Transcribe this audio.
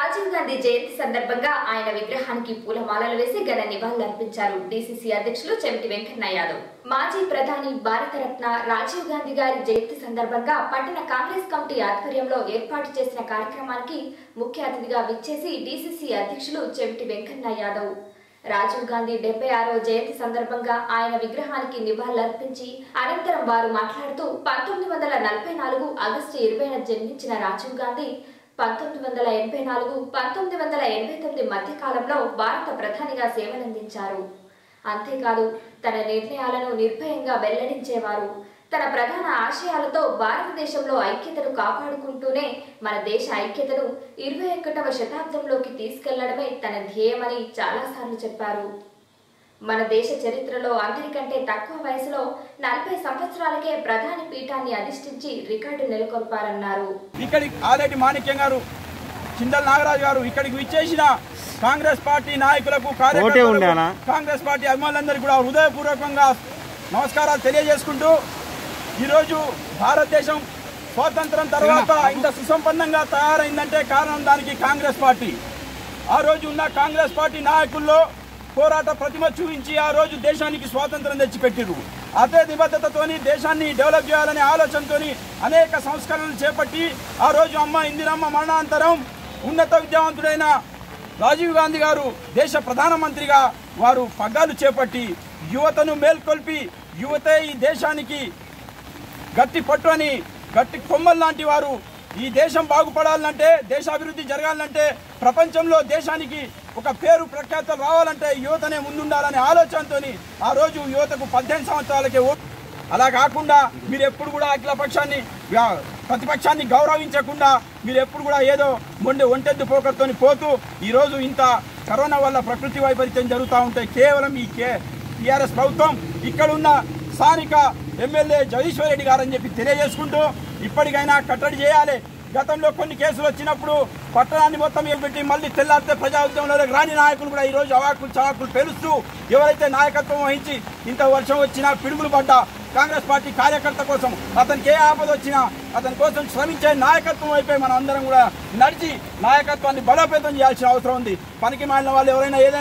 రాజీవ్ గాంధీ జయంతి సందర్భంగా ఆయన విగ్రహానికి పూలమాలలు వేసి ఘన నివాళులర్పించారు డీసీసీ అధ్యక్షులు చెవిటి వెంకన్న యాదవ్ మాజీ ప్రధాని భారతరత్న రాజీవ్ గాంధీ గారి జయంతి సందర్భంగా పట్టణ కాంగ్రెస్ కమిటీ ఆధ్వర్యంలో ఏర్పాటు చేసిన కార్యక్రమానికి ముఖ్య అతిథిగా విచ్చేసి డీసీసీ అధ్యక్షులు చెవిటి వెంకన్న యాదవ్ రాజీవ్ గాంధీ డెబ్బై ఆరో జయంతి సందర్భంగా ఆయన విగ్రహానికి నివాళులర్పించి అనంతరం వారు మాట్లాడుతూ పంతొమ్మిది వందల నలభై నాలుగు ఆగస్టు ఇరవైన జన్మించిన రాజీవ్ గాంధీ పంతొమ్మిది వందల ఎనభై నాలుగు పంతొమ్మిది వందల ఎనభై తొమ్మిది మధ్య కాలంలో భారత ప్రధానిగా సేవలందించారు అంతేకాదు తన నిర్ణయాలను నిర్భయంగా వెల్లడించేవారు తన ప్రధాన ఆశయాలతో భారతదేశంలో ఐక్యతను కాపాడుకుంటూనే మన దేశ ఐక్యతను ఇరవై ఒకటవ శతాబ్దంలోకి తీసుకెళ్లడమే తన ధ్యేయమని చాలాసార్లు చెప్పారు మన దేశ చరిత్రలో అందరికంటే తక్కువ వయసులో నలభై సంవత్సరాలకే ప్రధాని పీఠాన్ని అధిష్ఠించి రికార్డు నెలకొల్పారన్నారు ఇక్కడికి ఆలేటి మాణిక్యం గారు చిందల నాగరాజు గారు ఇక్కడికి విచ్చేసిన కాంగ్రెస్ పార్టీ నాయకులకు ఓటే కార్యకర్తలకు ఉండేనా? కాంగ్రెస్ పార్టీ అభిమానులందరికీ కూడా హృదయపూర్వకంగా నమస్కారాలు తెలియజేసుకుంటూ ఈరోజు భారతదేశం స్వాతంత్రం తర్వాత ఇంత సుసంపన్నంగా తయారైందంటే కారణం దానికి కాంగ్రెస్ పార్టీ ఆ రోజు ఉన్న కాంగ్రెస్ పార్టీ నాయకుల్లో పోరాట ప్రతిమ చూపించి ఆ రోజు దేశానికి స్వాతంత్రం తెచ్చిపెట్టిరు అదే నిబద్ధతతోని దేశాన్ని డెవలప్ చేయాలనే ఆలోచనతోని అనేక సంస్కరణలు చేపట్టి ఆ రోజు అమ్మ ఇందిరమ్మ మరణాంతరం ఉన్నత విద్యావంతుడైన రాజీవ్ గాంధీ గారు దేశ ప్రధానమంత్రిగా వారు పగ్గాలు చేపట్టి యువతను మేల్కొల్పి యువతే ఈ దేశానికి గట్టి పట్టు అని గట్టి కొమ్మలు లాంటి వారు ఈ దేశం బాగుపడాలంటే దేశాభివృద్ధి జరగాలంటే ప్రపంచంలో దేశానికి ఒక పేరు ప్రఖ్యాతలు రావాలంటే యువతనే ముందుండాలనే ఆలోచనతో ఆ రోజు యువతకు పద్దెనిమిది సంవత్సరాలకే ఓటు అలా కాకుండా మీరు ఎప్పుడు కూడా అఖిల పక్షాన్ని వ్యా- ప్రతిపక్షాన్ని గౌరవించకుండా మీరు ఎప్పుడు కూడా ఏదో మొండి ఒంటెద్దు పోకర్తో పోతూ ఈరోజు ఇంత కరోనా వల్ల ప్రకృతి వైపరీత్యం జరుగుతూ ఉంటే కేవలం ఈ కే టీఆర్ఎస్ ప్రభుత్వం ఇక్కడ ఉన్న స్థానిక ఎమ్మెల్యే జగదీశ్వర్ రెడ్డి గారని చెప్పి తెలియజేసుకుంటూ ఇప్పటికైనా కట్టడి చేయాలి గతంలో కొన్ని కేసులు వచ్చినప్పుడు పట్టణాన్ని మొత్తం పెట్టి మళ్ళీ తెల్లారితే ప్రజా ఉద్యమంలోకి రాని నాయకులు కూడా ఈరోజు అవాకులు చవాకులు పెలుస్తూ ఎవరైతే నాయకత్వం వహించి ఇంత వర్షం వచ్చినా పిడుగులు పడ్డా కాంగ్రెస్ పార్టీ కార్యకర్త కోసం అతనికి ఏ ఆపద వచ్చినా అతని కోసం శ్రమించే నాయకత్వం వైపే మనం అందరం కూడా నడిచి నాయకత్వాన్ని బలోపేతం చేయాల్సిన అవసరం ఉంది పనికి మాలిన వాళ్ళు ఎవరైనా ఏదైనా